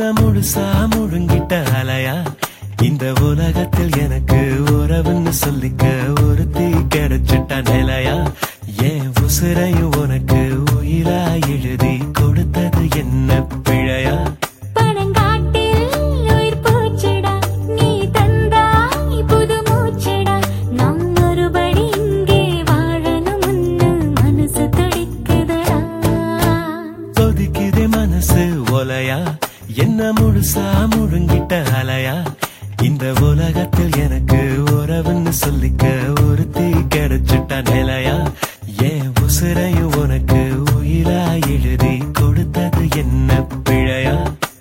முழுசா முழுங்கிட்ட அலையா இந்த உலகத்தில் எனக்கு உறவுன்னு சொல்லிக்க ஒருத்தி கிடைச்சிட்ட நிலையா ஏன் உசுரையும் உனக்கு உயிரா எழுதி கொடுத்தது என்ன பிழையா பனங்காட்டில் உயிர் போச்சுடா நீ தந்தாய் புது மூச்சுடா நாம் ஒருபடி இங்கே வாழணும்னு மனசு துடிக்குதுடா கொதிக்குதே மனசு ஒலையா என்ன முழுசா முழுங்கிட்ட அலையா இந்த உலகத்தில் எனக்கு உறவுன்னு சொல்லிக்க ஒருத்தி கிடைச்சிட்ட நிலையா ஏன் உசுரையும் உனக்கு உயிரா எழுதி கொடுத்தது என்ன பிழையா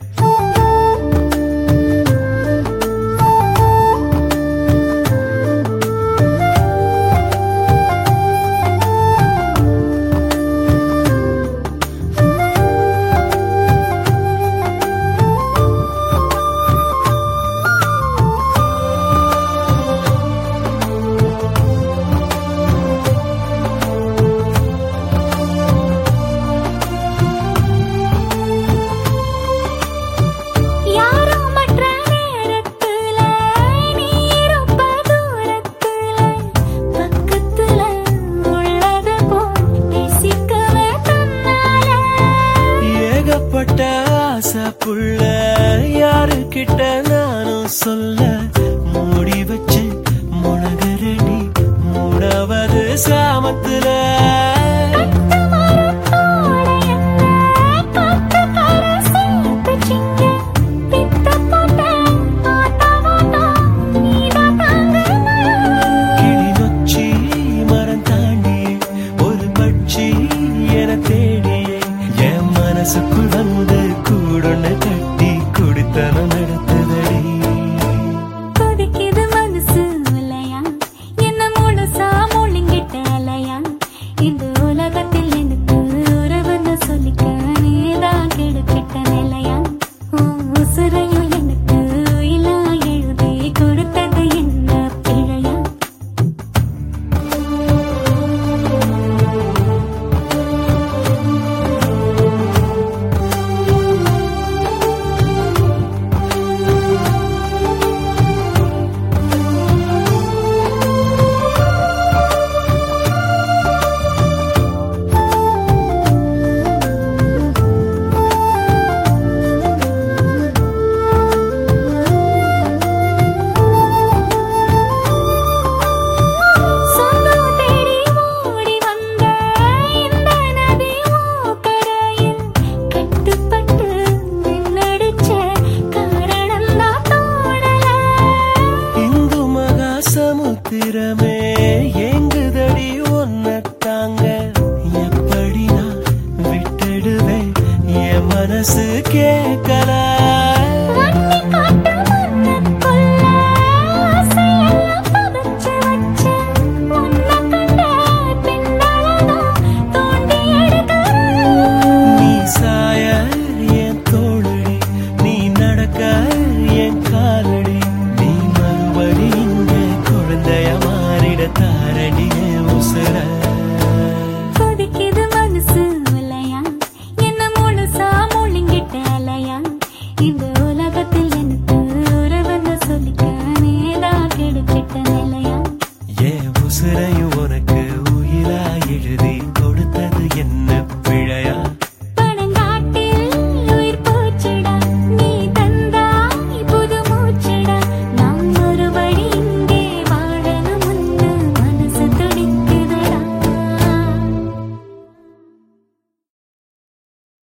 யாரோ மற்ற நேரத்துல நீ இருப்ப தூரத்துல பக்கத்துல உள்ளது போல் நேசிக்கவே தன்னால ஏகப்பட்ட ஆசை புள்ள யாருக்கிட்ட நானும் சொல்ல மூடி வச்சு முனகரடி மூடவது சாமத்துல கிளி நொச்சி மரம் தாண்டியே ஒரு பட்சி என தேடியே என் மனசுக்குள் வந்து கூடொன்னு கட்டி குடித்தனம் நடத்துதடி இந்த உலகத்தில் எனக்கு உறவுன்னு சொல்லிக்க நீதான் கெடுக்கிட்ட நிலையா உன் உசுரையும் எனக்கு உயிலா எழுதி கொடுத்தது என்ன பிழையா சொந்தம் தேடி ஓடி வந்த இந்த நதி ஓக்கரையில் கட்டுப்பட்டு நின்னடிச்ச காரணம் தான் தோணல இந்து மகா சமுத்திரமே எங்குதடி ஒன்ன தாங்க எப்படி நான் விட்டுடுவேன் என் மனசு கேட்கல வன்னி காட்டு மண்ணுக்குள்ள ஆசையெல்லாம் புதைச்சு வச்சு உன்னை கண்ட பின்னாலதான் தோண்டி எடுக்கிறேன் நீ சாய என் தோழடி நீ நடக்க என் காலடி நீ மறுபடி இங்க குழந்தைய மாறிட தாரடி என் உசுர கொதிக்குது மனசு இல்லையா என்ன முழுசா முழுங்கிட்ட அலையா இந்த உலகத்தில் எனக்கு உறவுன்னு சொல்லிக்க நீதான் கெடுக்கிட்ட நிலையா என் உசுரையும்